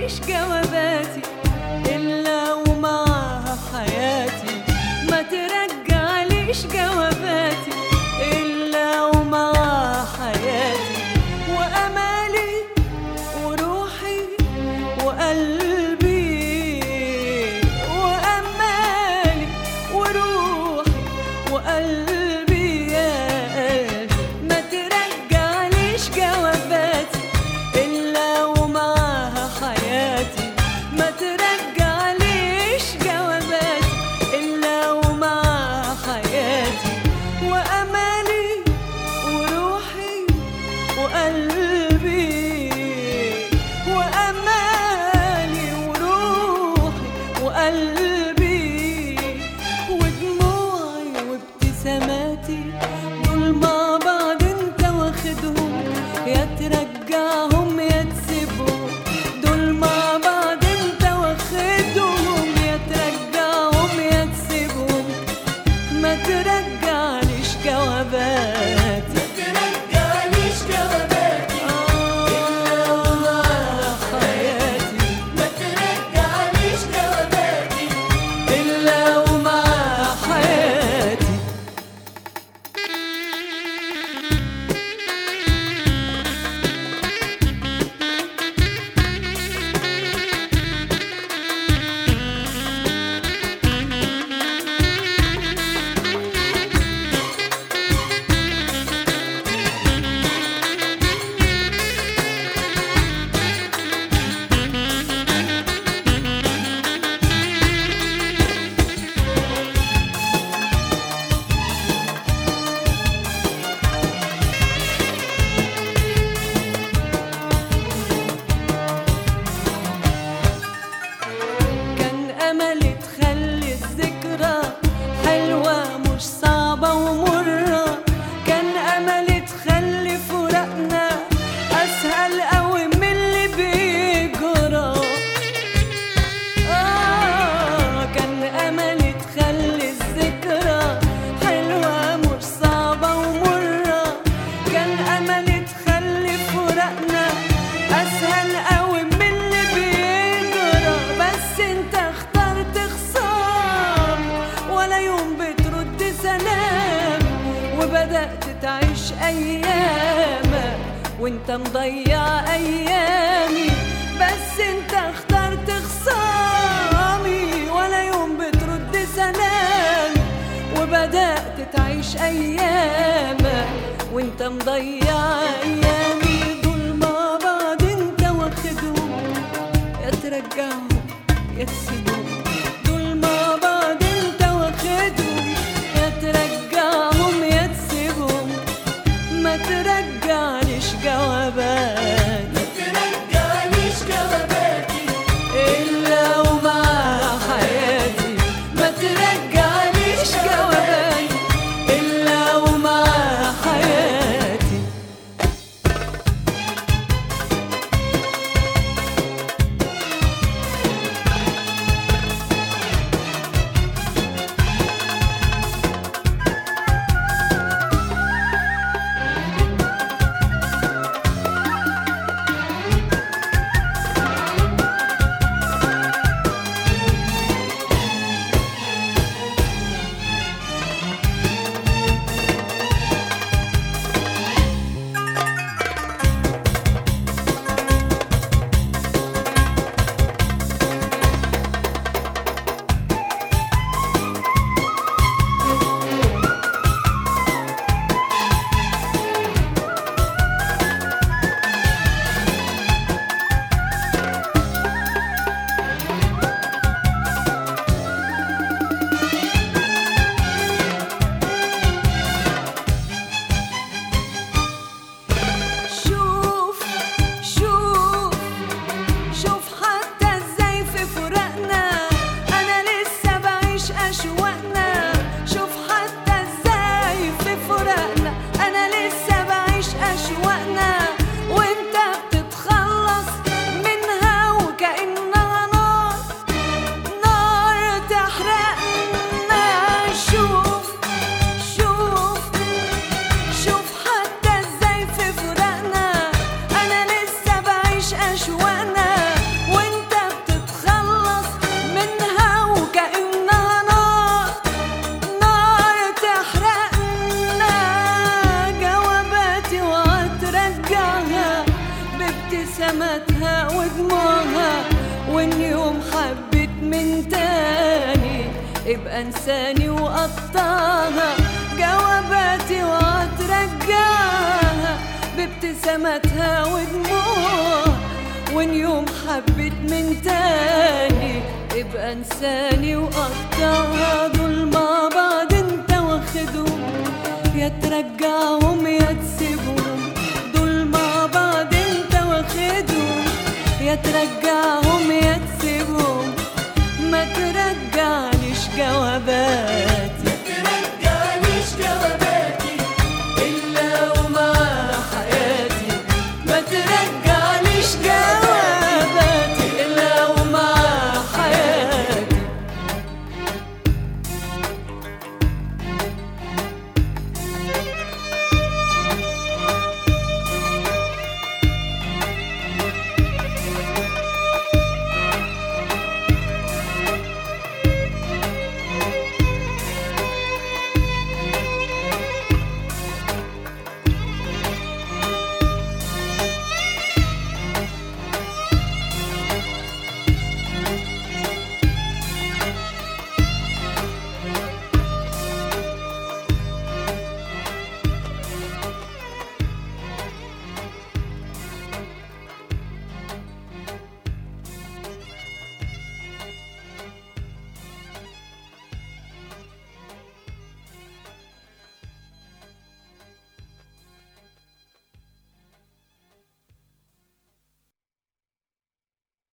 ترجعليش جواباتي إلا ومعها حياتي ما ترجعليش جواباتي إلا ومعها حياتي وأمالي وروحي وقلبي وأمالي وروحي وقلبي يا قلبي ما ترجعليش جواباتي إلا ومعها حياتي ما ترجعليش جواباتي إلا ومعها حياتي وأمالي وروحي وقلبي وأمالي وروحي وقلبي ودموعي وابتساماتي دول مع بعض انت واخدهم يا ترجعهم يا تسيبهم دول مع بعض انت واخدهم يا ترجعهم يا تسيبهم ما ترجعليش جواباتي ترجعليش جواباتي آه حياتي ما ترجعليش جواباتي إلا ومع حياتي كان أملي تخلي الذكرى حلوة مش صعبة ومرة كان أملي تخلي فراقنا أسهل قوي من اللي بيجرى آه كان أملي تخلي الذكرى حلوة مش صعبة ومرة كان أملي تخلي فراقنا أسهل قوي من اللي بيجرى بس أنت اخترت خصام ولا يوم بترد سلام وبدأت تعيش أيامك وانت مضيع أيامي بس انت اخترت خصامي ولا يوم بترد سلام وبدأت تعيش أيامك وانت مضيع أيامي دول مع بعض انت واخدهم يا ترجعهم يا تسيبهم دول مع بعض انت واخدهم يا ترجعهم يا تسيبهم ما ترجعليش جوابات ترجعليش جواباتي إلا ومع حياتي ما ترجعليش جواباتي إلا ومع حياتي بابتساماتها ودموعها وان يوم حبت من تاني ابقى انساني وقطعها جواباتي واترجعها بابتساماتها ودموعها وان يوم حبت من تاني ابقى انساني وقطعها دول مع بعض انت واخدهم يا ترجعهم يا تسيبهم دول مع بعض انت واخدهم يا ترجعهم